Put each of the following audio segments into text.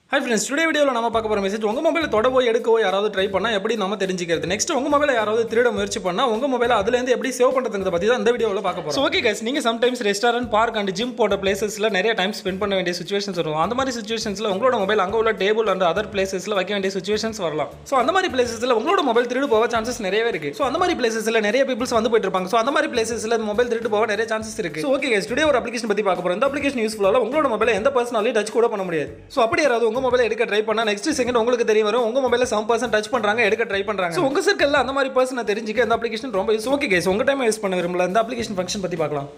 hi friends today வீடியோவில் நம்ம பார்க்க போகிற மெசேஜ் உங்கள் மொபைலை தொடவோ எடுக்கவோ யாராவது ட்ரை பண்ணால் எப்படி நம்ம தெரிஞ்சுக்கிறது நெக்ஸ்ட் உங்கள் மொபைலை யாராவது திருட முயற்சி பண்ணால் உங்கள் மொபைலை அதுலேருந்து எப்படி சேவ் பண்ணுறதுங்கிறத பற்றி தான் இந்த வீடியோவில் பார்க்க போகிறோம் ஓகே கைஸ் நீங்கள் sometimes restaurant park and gym போன்ற பிளேசஸில் நிறைய டைம் ஸ்பெண்ட் பண்ண வேண்டிய சுச்சுவேஷன்ஸ் வரும் அந்த மாதிரி சுச்சுவேஷன்ஸில் உங்களோட மொபைல் அங்கே உள்ள டேபிள் அண்ட் அதர் பிளேசஸில் வைக்க வேண்டிய சுச்சுவேஷன்ஸ் வரலாம் ஸோ அந்த மாதிரி பிளேசஸில் உங்களோட மொபைல் திருடு போக சான்சஸ் நிறையவே இருக்கு ஸோ அந்த மாதிரி பிளேசஸில் நிறைய பீப்பிள்ஸ் வந்து போயிட்டு இருப்பாங்க ஸோ அந்த மாதிரி பிளேசஸில் மொபைல் திருட்டு போக நிறைய சான்சஸ் இருக்கு ஸோ ஓகே கைஸ் டுடே ஒரு அப்ளிகேஷன் பற்றி பார்க்க போகிறோம் இந்த அப்ளிகேஷன் யூஸ்ஃபுல்லாக உங்களோட மொபைலை எந்த பர்சனாலையும் டச் கூட பண்ண முடியாது ஸோ அப்படி யாராவது உங்கள் மொபைலை எடுக்க ட்ரை பண்ணால் நெக்ஸ்ட் செகண்ட் உங்களுக்கு தெரிய வரும் உங்கள் மொபைலில் செவன் பர்சன்ட் டச் பண்ணுறாங்க எடுக்க ட்ரை பண்ணுறாங்க ஸோ உங்கள் சர்க்கிளில் அந்த மாதிரி பர்சனை தெரிஞ்சுக்க இந்த அப்ளிகேஷன் ரொம்ப யூஸ் ஓகே கைஸ் உங்கள் டைம் யூஸ் பண்ண விரும்பல இந்த அப்ளிகேஷன் ஃபங்க்ஷன் பற்றி பார்க்கலாம்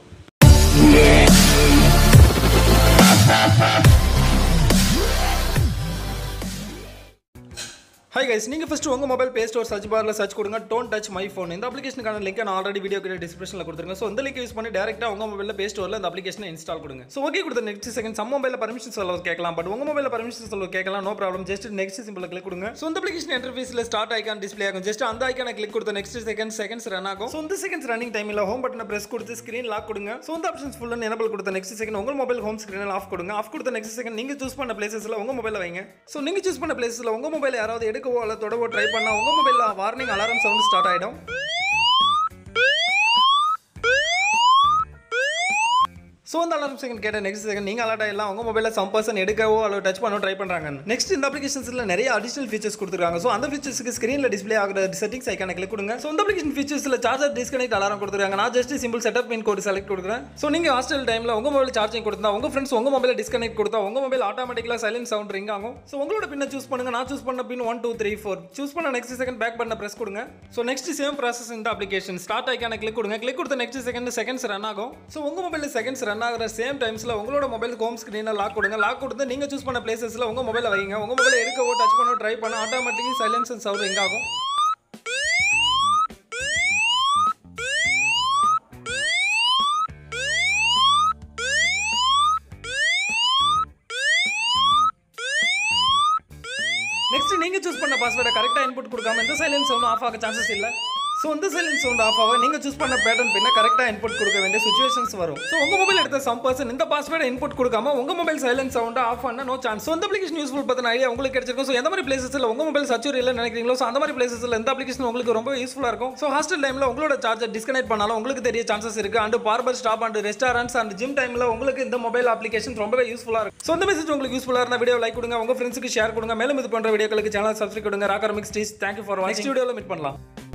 ஹை கைஸ் நீங்கள் ஃபஸ்ட் உங்கள் மொபைல் பே ஸ்டோர் சர்ச் பாரில் சர்ச் கொடுங்க டோன் டச் மை ஃபோன் இந்த அப்ளிகேஷனுக்கான லிங்க் நான் ஆல்ரெடி வீடியோ கிட்ட டிஸ்கிரிப்ஷனில் கொடுத்துருங்க ஸோ இந்த லிங்க் யூஸ் பண்ணி டேரெக்டாக உங்கள் மொபைலில் பே ஸ்டோரில் இந்த அப்ளிகேஷனை இன்ஸ்டால் கொடுங்க ஸோ ஓகே கொடுத்த நெக்ஸ்ட் செகண்ட் சம் மொபைலில் பர்மிஷன் சொல்ல கேட்கலாம் பட் உங்கள் மொபைலில் பர்மிஷன் சொல்ல கேட்கலாம் no problem just next simple click கொடுங்க ஸோ இந்த அப்ளிகேஷன் இன்டர்ஃபேஸில் ஸ்டார்ட் ஐக்கான் டிஸ்ப்ளே ஆகும் ஜஸ்ட் அந்த ஐக்கான கிளிக் கொடுத்த நெக்ஸ்ட் செகண்ட் செகண்ட்ஸ் ரன் ஆகும் ஸோ இந்த செகண்ட்ஸ் ரன்னிங் டைமில் ஹோம் பட்டனை பிரஸ் கொடுத்து ஸ்க்ரீன் லாக் கொடுங்க ஸோ இந்த ஆப்ஷன்ஸ் ஃபுல்லாக எனபிள் கொடுத்த நெக்ஸ்ட் செகண்ட் உங்கள் மொபைல் ஹோம் ஸ்க்ரீனில் ஆஃப் கொடுங்க ஆஃப் கொடுத்த நெக்ஸ்ட் செகண்ட் நீங்கள் சூஸ் பண்ண பிளேசஸில் உங்கள் மொபைலில் வைங்க ஸோ நீங்கள் சூஸ் பண்ண பிளேஸில் உங்கள் மொபைல் யாராவது எடுக்கவோ அல்ல தொடவோ ட்ரை பண்ணால் உங்கள் மொபைலில் வார்னிங் அலாரம் சவுண்ட் ஸ்டார்ட் ஆகிடும் ஸோ அந்த அலாரம் செகண்ட் கேட்ட நெக்ஸ்ட் செகண்ட் நீங்கள் அலர்ட் ஆகலாம் உங்கள் மொபைலில் சம் பர்சன் எடுக்கவோ அல்லது டச் பண்ணவோ ட்ரை பண்ணுறாங்க நெக்ஸ்ட் இந்த அப்ளிகேஷன்ஸில் நிறைய அடிஷனல் ஃபீச்சர்ஸ் கொடுத்துருக்காங்க ஸோ அந்த ஃபீச்சர்ஸ்க்கு ஸ்க்ரீனில் டிஸ்ப்ளே ஆகிற செட்டிங்ஸ் ஐக்கான கிளிக் கொடுங்க ஸோ இந்த அப்ளிகேஷன் ஃபீச்சர்ஸில் சார்ஜர் டிஸ்கனெக்ட் அலாரம் கொடுத்துருக்காங்க நான் just simple setup pin code select கொடுக்குறேன் ஸோ நீங்கள் ஹாஸ்டல் டைமில் உங்கள் மொபைல் சார்ஜிங் கொடுத்தா உங்கள் ஃப்ரெண்ட்ஸ் உங்கள் மொபைல் டிஸ்கனெக்ட் கொடுத்தா உங்கள் மொபைல் ஆட்டோமேட்டிக்கலாக சைலண்ட் சவுண்ட் ரிங் ஆகும் ஸோ உங்களோட பின்ன சூஸ் பண்ணுங்க நான் சூஸ் பண்ண pin one two three four choose பண்ண நெக்ஸ்ட் செகண்ட் பேக் பண்ண ப்ரெஸ் கொடுங்க ஸோ நெக்ஸ்ட் சேம் ப்ராசஸ் இந்த அப்ளிகேஷன் ஸ்டார்ட் ஐக்கான கிளிக் கொடுங்க கிளிக் கொடுத்த நெக்ஸ்ட் செகண்ட் செகண்ட்ஸ் ரன் ஆகும் ஸோ உங்கள் மொபைலில் செகண்ட்ஸ் ரன் ஆகிற சேம் டைம்ஸில் உங்களோட மொபைல் ஹோம் ஸ்க்ரீனை லாக் கொடுங்க லாக் கொடுத்து நீங்கள் சூஸ் பண்ண பிளேசஸில் உங்கள் மொபைலை வைங்க உங்கள் மொபைலை எடுக்கவோ டச் பண்ணவோ ட்ரை பண்ண automatically silence and sound ring ஆகும் நெக்ஸ்ட் நீங்க சூஸ் பண்ண பாஸ்வேர்டை கரெக்டாக இன்புட் கொடுக்காம இந்த சைலன்ஸ் சவுண்ட் ஆஃப் ஆக சான்சஸ் இல்லை ஸோ இந்த சைலன்ஸ் சவுண்ட் ஆஃப் ஆக நீங்கள் சூஸ் பண்ண பேட்டர்ன் பின்ன கரெக்டாக இன்புட் கொடுக்க வேண்டிய சுச்சுவேஷன்ஸ் வரும் ஸோ உங்கள் மொபைல் எடுத்த சம் பர்சன் இந்த பாஸ்வேர்டை இன்புட் கொடுக்காம உங்கள் மொபைல் சைலன்ஸ் சவுண்ட் ஆஃப் பண்ண நோ சான்ஸ் ஸோ இந்த அப்ளிகேஷன் யூஸ்ஃபுல் பற்றின ஐடியா உங்களுக்கு கிடைச்சிருக்கும் ஸோ எந்த மாதிரி பிளேசஸில் உங்கள் மொபைல் சச்சூர் இல்லை நினைக்கிறீங்களோ ஸோ அந்த மாதிரி பிளேசஸில் இந்த அப்ளிகேஷன் உங்களுக்கு ரொம்ப யூஸ்ஃபுல்லாக இருக்கும் ஸோ ஹாஸ்டல் டைமில் உங்களோட சார்ஜர் டிஸ்கனெக்ட் பண்ணாலும் உங்களுக்கு தெரிய சான்சஸ் இருக்குது and barber shop and restaurants and gym டைமில் உங்களுக்கு இந்த மொபைல் அப்ளிகேஷன் ரொம்பவே யூஸ்ஃபுல்லாக இருக்கும் ஸோ இந்த மெசேஜ் உங்களுக்கு யூஸ்ஃபுல்லாக இருந்தால் வீடியோ லைக் கொடுங்க உங்கள் ஃப்ரெண்ட்ஸுக்கு ஷேர் கொடுங்க மேலும் இது பண்ணுற வீடியோக்களுக்கு சேனல் சப்ஸ்கிரைப் கொடுங்க ராக்கர் மிக்ஸ் டீஸ் தேங்க்யூ ஃபார் வாட்சிங் வீடியோவில் மீட் பண்ணலாம்